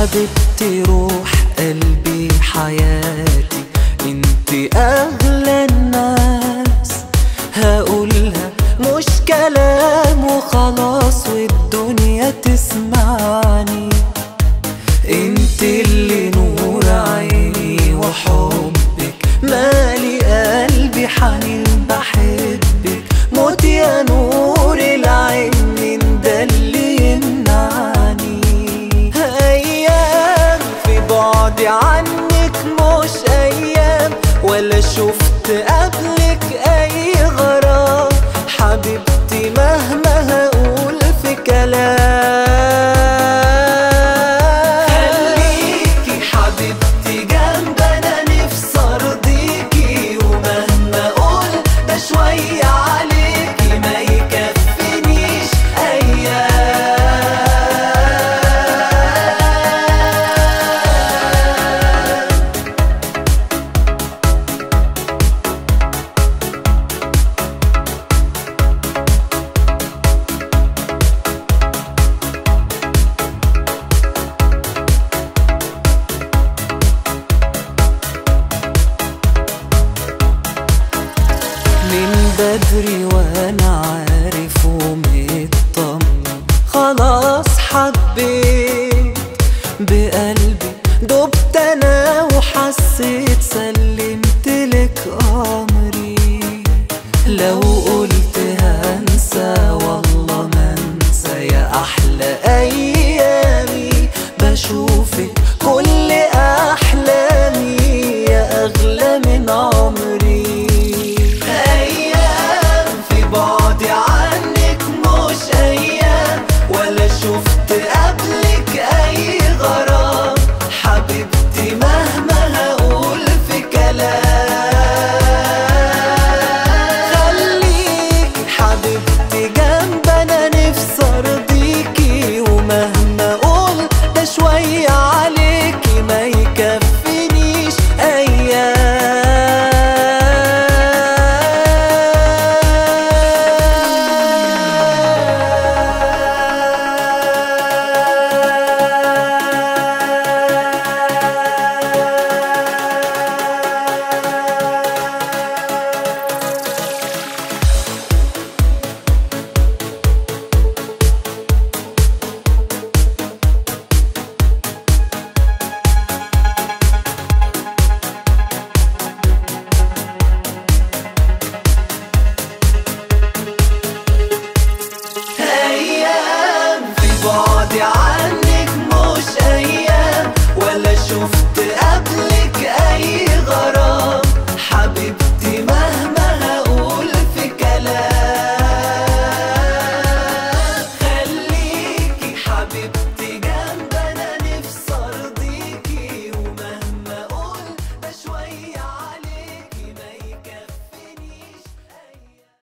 حبيبتي روح قلبي حياتي انت اغلى الناس هقولها مش كلام وخلاص والدنيا تسمعني انت اللي نور عيني وحبك مالي قلبي حنين بحبك موت يا نور العين من ده اللي يمنعني ايام في بعدي عنك مش ايام ولا شفت قبلك اي غرام حبيبتي مهما هقول في كلام خليكي حبيبتي جنب انا نفسي ارضيكي ومهما اقول ده شوية عليكي ما يكفينيش ايام من بدري وانا عارف ومطمن خلاص حبيت بقلبي دبت انا وحسيت